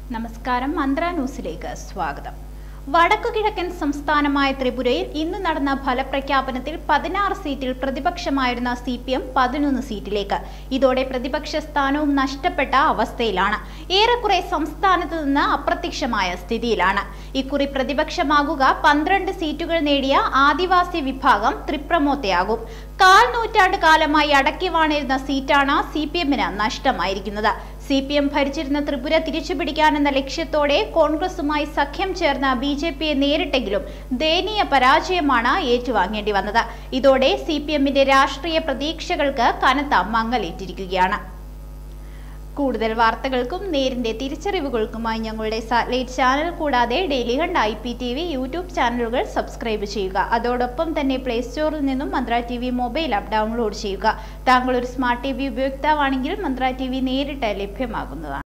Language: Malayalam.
നമസ്കാരം മന്ത്ര ന്യൂസിലേക്ക് സ്വാഗതം വടക്കുകിഴക്കൻ സംസ്ഥാനമായ ത്രിപുരയിൽ ഇന്ന് നടന്ന ഫലപ്രഖ്യാപനത്തിൽ പതിനാറ് സീറ്റിൽ പ്രതിപക്ഷമായിരുന്ന സി പി എം പതിനൊന്ന് സീറ്റിലേക്ക് ഇതോടെ പ്രതിപക്ഷ സ്ഥാനവും നഷ്ടപ്പെട്ട അവസ്ഥയിലാണ് ഏറെക്കുറെ സംസ്ഥാനത്ത് നിന്ന് അപ്രത്യക്ഷമായ സ്ഥിതിയിലാണ് ഇക്കുറി പ്രതിപക്ഷമാകുക പന്ത്രണ്ട് സീറ്റുകൾ നേടിയ ആദിവാസി വിഭാഗം ത്രിപ്രമോത്തയാകും കാൽ നൂറ്റാണ്ട് കാലമായി അടക്കി വാണിരുന്ന സീറ്റാണ് സി പി എമ്മിന് നഷ്ടമായിരിക്കുന്നത് സി പി എം ഭരിച്ചിരുന്ന ത്രിപുര തിരിച്ചുപിടിക്കാനെന്ന ലക്ഷ്യത്തോടെ കോൺഗ്രസുമായി സഖ്യം ചേർന്ന ബി ജെ പിയെ നേരിട്ടെങ്കിലും ദയനീയ പരാജയമാണ് ഏറ്റുവാങ്ങേണ്ടി വന്നത് ഇതോടെ സി പി എമ്മിന്റെ രാഷ്ട്രീയ പ്രതീക്ഷകൾക്ക് കനത്ത മങ്ങലേറ്റിരിക്കുകയാണ് കൂടുതൽ വാർത്തകൾക്കും നേരിന്റെ തിരിച്ചറിവുകൾക്കുമായി ഞങ്ങളുടെ സാറ്റലൈറ്റ് ചാനൽ കൂടാതെ Dailyhunt I P T V YouTube ചാനലുകൾ സബ്സ്ക്രൈബ് ചെയ്യുക അതോടൊപ്പം തന്നെ പ്ലേ സ്റ്റോറിൽ നിന്നും Mantra T V mobile app download ചെയ്യുക താങ്കൾ ഒരു സ്മാർട്ട് ടി വി ഉപയോക്താവാണെങ്കിൽ മന്ത്ര ടി വി നേരിട്ട് ലഭ്യമാകുന്നതാണ്